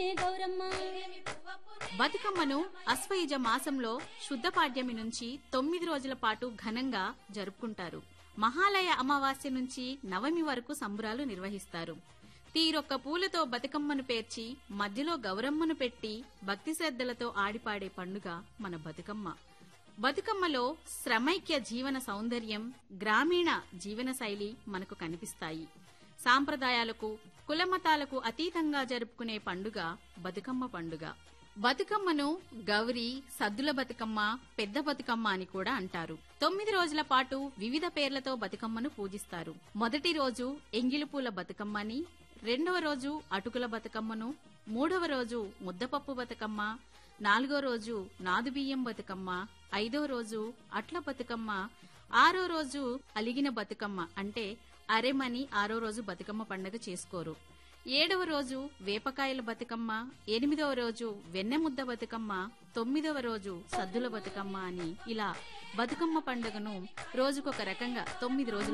గౌరమ్మ బతుకమ్మను అశ్వయుజ మాసంలో శుద్ధ పాడ్యమి నుంచి తొమ్మిది రోజుల పాటు ఘనంగా జరుపుకుంటారు మహాలయ అమావాస్య నుంచి నవమి వరకు సంబురాలు నిర్వహిస్తారు తీరొక్క పూలతో బతుకమ్మను పేర్చి మధ్యలో గౌరమ్మను పెట్టి భక్తి శ్రద్ధలతో ఆడిపాడే పండుగ మన బతుకమ్మ బతుకమ్మలో శ్రమైక్య జీవన సౌందర్యం గ్రామీణ జీవన శైలి మనకు కనిపిస్తాయి సాంప్రదాయాలకు కులమతాలకు అతీతంగా జరుపుకునే పండుగ బతుకమ్మ పండుగ బతుకమ్మను గౌరి సద్దుల బతుకమ్మ పెద్ద బతుకమ్మ అని కూడా అంటారు తొమ్మిది రోజుల పాటు వివిధ పేర్లతో బతుకమ్మను పూజిస్తారు మొదటి రోజు ఎంగిలిపూల బతుకమ్మ అని రెండవ రోజు అటుకుల బతుకమ్మను మూడవ రోజు ముద్దపప్పు బతుకమ్మ నాలుగో రోజు నాదుబియ్యం బతుకమ్మ ఐదో రోజు అట్ల బతుకమ్మ ఆరో రోజు అలిగిన బతుకమ్మ అంటే అరెమని ఆరో రోజు బతుకమ్మ పండుగ చేసుకోరు ఏడవ రోజు వేపకాయల బతుకమ్మ ఎనిమిదవ రోజు వెన్నెముద్ద బతుకమ్మ తొమ్మిదవ రోజు సద్దుల బతుకమ్మ అని ఇలా బతుకమ్మ పండుగను రోజుకొక రకంగా తొమ్మిది రోజులు